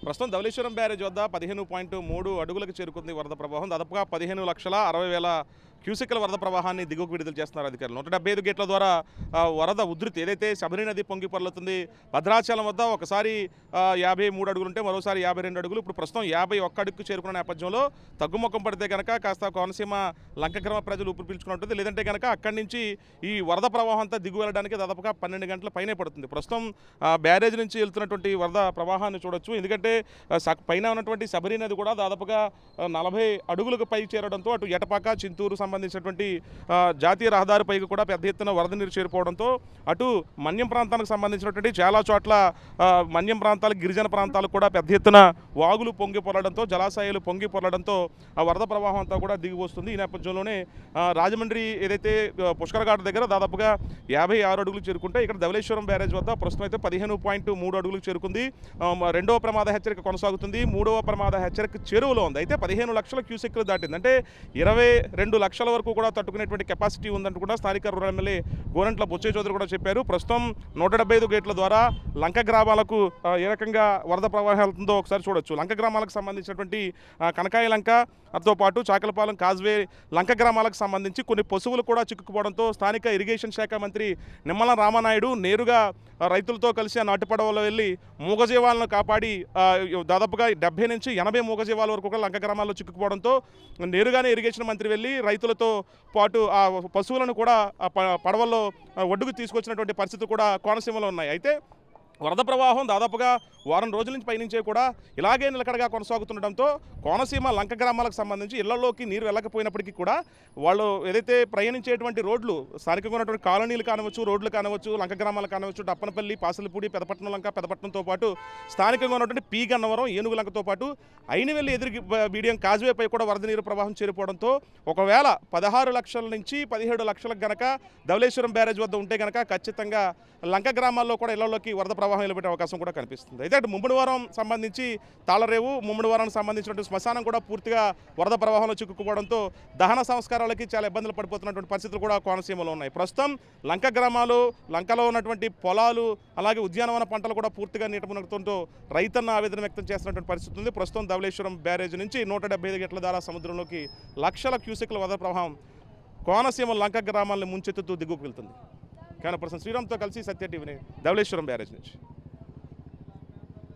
ప్రస్తుతం ధవళేశ్వరం బ్యారేజ్ వద్ద పదిహేను పాయింట్ మూడు అడుగులకు చేరుకుంది వరద ప్రవాహం దాదాపుగా పదిహేను లక్షల అరవై వేల క్యూసెక్ల వరద ప్రవాహాన్ని దిగువకు విడుదల చేస్తున్నారు అధికారులు నూట డెబ్బై ఐదు గేట్ల ద్వారా ఆ, వరద ఉధృతి ఏదైతే శబరి నది పొంగి పొర్లుతుంది భద్రాచలం వద్ద ఒకసారి ఆ, యాభై మూడు అడుగులు ఉంటే మరోసారి యాభై రెండు అడుగులు ఇప్పుడు ప్రస్తుతం యాభై ఒక్క అడుగుకు చేరుకున్న నేపథ్యంలో తగ్గుముఖం పడితే కనుక కాస్త కోనసీమ లంకగ్రామ ప్రజలు ఊపిరి పీల్చుకున్నట్టుంది లేదంటే కనుక అక్కడి నుంచి ఈ వరద ప్రవాహం అంతా దిగు వెళ్ళడానికి దాదాపుగా పన్నెండు గంటల పైనే పడుతుంది ప్రస్తుతం ఆ, బ్యారేజ్ నుంచి వెళ్తున్నటువంటి వరద ప్రవాహాన్ని చూడొచ్చు ఎందుకంటే ఆ, సక్- పైన ఉన్నటువంటి శబరి నది కూడా దాదాపుగా ఆ, నలభై అడుగులకు పై చేరడంతో అటు ఎటపాక చింతూరు సంబంధించినటువంటి ఆ, జాతీయ రహదారి పైకి కూడా పెద్ద ఎత్తున వరద నీరు చేరిపోవడంతో అటు మన్యం ప్రాంతానికి సంబంధించినటువంటి చాలా చోట్ల ఆ, మన్యం ప్రాంతాలు గిరిజన ప్రాంతాలకు కూడా పెద్ద ఎత్తున వాగులు పొంగి పొరడంతో జలాశయాలు పొంగి పొరడంతో ఆ వరద ప్రవాహం అంతా కూడా దిగి వస్తుంది ఈ నేపథ్యంలోనే ఆ, రాజమండ్రి ఏదైతే ఆ, పుష్కరఘాట్ దగ్గర దాదాపుగా యాభై ఆరు అడుగులు చేరుకుంటే ఇక్కడ ధవళేశ్వరం బ్యారేజ్ వద్ద ప్రస్తుతం అయితే పదిహేను పాయింట్ మూడు అడుగులకు చేరుకుంది ఆ, మ- రెండవ ప్రమాద హెచ్చరిక కొనసాగుతుంది మూడవ ప్రమాద హెచ్చరిక చెరువులో ఉంది అయితే పదిహేను లక్షల క్యూసెక్లు దాటింది అంటే ఇరవై రెండు లక్షల వరకు కూడా తట్టుకునేటువంటి కెపాసిటీ ఉందంటూ కూడా స్థానిక రూరల్ ఎమ్మెల్యే గోరంట్ల బొచ్చే చౌదరి కూడా చెప్పారు ప్రస్తుతం నూట డెబ్బై ఐదు గేట్ల ద్వారా లంక గ్రామాలకు ఆ, ఏ రకంగా వరద ప్రవాహం వెళ్తుందో ఒకసారి చూడొచ్చు లంక గ్రామాలకు సంబంధించినటువంటి ఆ, కనకాయ లంక తో పాటు చాకలపాలెం కాజ్వే లంక గ్రామాలకు సంబంధించి కొన్ని పశువులు కూడా చిక్కుకుపోవడంతో స్థానిక ఇరిగేషన్ శాఖ మంత్రి నిమ్మల రామనాయుడు నేరుగా ఆ, రైతులతో కలిసి ఆ నాటుపడవలో వెళ్ళి మూగజీవాలను కాపాడి ఆ, దాదాపుగా డెబ్బై నుంచి ఎనభై మూగజీవాల వరకు కూడా లంక గ్రామాల్లో చిక్కుకుపోవడంతో నేరుగానే ఇరిగేషన్ మంత్రి వెళ్ళి రైతులతో పాటు ఆ పశువులను కూడా ఆ ప- పడవల్లో ఆ, ఒడ్డుకు తీసుకొచ్చినటువంటి పరిస్థితులు కూడా కోనసీమలో ఉన్నాయి అయితే వరద ప్రవాహం దాదాపుగా వారం రోజుల నుంచి పైనుంచే కూడా ఇలాగే నిలకడగా కొనసాగుతుండటంతో కోనసీమ లంక గ్రామాలకు సంబంధించి ఇళ్లలోకి నీరు వెళ్ళకపోయినప్పటికీ కూడా వాళ్ళు ఏదైతే ప్రయాణించేటువంటి రోడ్లు స్థానికంగా ఉన్నటువంటి కాలనీలు కానవచ్చు రోడ్లు కానవచ్చు లంక గ్రామాలు కానవచ్చు డప్పనపల్లి పాసలపూడి పెదపట్నం లంక పెదపట్నంతో పాటు స్థానికంగా ఉన్నటువంటి పీ గన్నవరం ఏనుగు లంకతో పాటు అయినవెల్లి ఎదురు బీడియం కాజ్వేపై కూడా వరద నీరు ప్రవాహం చేరిపోవడంతో ఒకవేళ పదహారు లక్షల నుంచి పదిహేడు లక్షలకు గనక ధవళేశ్వరం బ్యారేజ్ వద్ద ఉంటే గనక ఖచ్చితంగా లంక గ్రామాల్లో కూడా ఇళ్లలోకి వరద ప్రవాహం వెళ్ళబెట్టే అవకాశం కూడా కనిపిస్తుంది అయితే అటు ముమ్మడివారం సంబంధించి తాళరేవు ముమ్మడివారం సంబంధించినటువంటి శ్మశానం కూడా పూర్తిగా వరద ప్రవాహంలో చిక్కుకుపోవడంతో దహన సంస్కారాలకి చాలా ఇబ్బందులు పడిపోతున్నటువంటి పరిస్థితులు కూడా కోనసీమలో ఉన్నాయి ప్రస్తుతం లంక గ్రామాలు లంకలో ఉన్నటువంటి పొలాలు అలాగే ఉద్యానవన పంటలు కూడా పూర్తిగా నీట మునుగుతుంటూ రైతన్న ఆవేదన వ్యక్తం చేస్తున్నటువంటి పరిస్థితి ఉంది ప్రస్తుతం ధవళేశ్వరం బ్యారేజ్ నుంచి నూట డెబ్బై ఐదు గంటల ద్వారా సముద్రంలోకి లక్షల క్యూసెక్ల వరద ప్రవాహం కోనసీమ లంక గ్రామాలను ముంచెత్తుతూ దిగుకు వెళ్తుంది కానీ పర్సన్ శ్రీరామ్తో కలిసి సత్య టీవీని ధవళేశ్వరం బ్యారేజ్ నుంచి